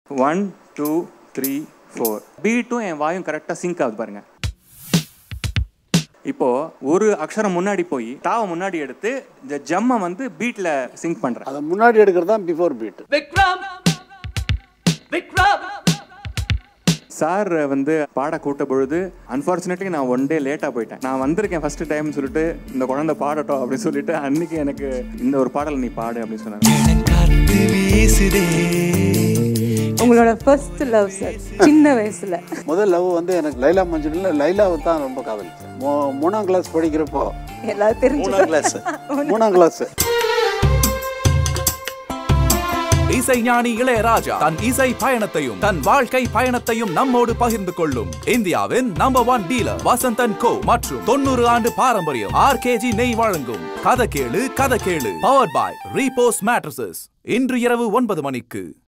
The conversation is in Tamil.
ஒன் டூ த்ரீ ஃபோர் பீட்டும் என் வாயும் கரெக்டாக சிங்க் ஆகுது பாருங்க இப்போ ஒரு அக்ஷரம் முன்னாடி போய் தாவை முன்னாடி எடுத்து இந்த ஜம்மை வந்து பீட்ல சிங்க் பண்றேன் அதை முன்னாடி எடுக்கிறது தான் before beat Vikram Vikram sir வந்து பாட கூட்ட பொழுது அன்ஃபார்ச்சுனேட்லி நான் ஒன் டே லேட்டாக போயிட்டேன் நான் வந்திருக்கேன் ஃபர்ஸ்ட் டைம் சொல்லிட்டு இந்த குழந்தை பாடட்டும் அப்படின்னு சொல்லிட்டு அன்னைக்கு எனக்கு இந்த ஒரு பாடல் நீ பாடு அப்படின்னு சொன்னாங்க காத்து வீசுதே உங்களோட ஃபர்ஸ்ட் லவ் சார் சின்ன வயசுல முதல் லவ் வந்து எனக்கு லைலா மஞ்சள் லைலாவை தான் ரொம்ப காதலிச்சேன் மூ- மூணாம் கிளாஸ் படிக்கிறப்போ எல்லாரும் தெரிஞ்சு மூணாம் கிளாஸ் மூணாம் கிளாஸ் இசைஞானி இளையராஜா தன் இசை பயணத்தையும் தன் வாழ்க்கை பயணத்தையும் நம்மோடு பகிர்ந்து கொள்ளும் இந்தியாவின் number one dealer Vasanthan co மற்றும் தொண்ணூறு ஆண்டு பாரம்பரியம் ஆர்கேஜி நெய் வழங்கும் கதை கேளு கதை கேளு பவர் பாய் ரீபோஸ் மேட்ரஸஸ் இன்று இரவு ஒன்பது மணிக்கு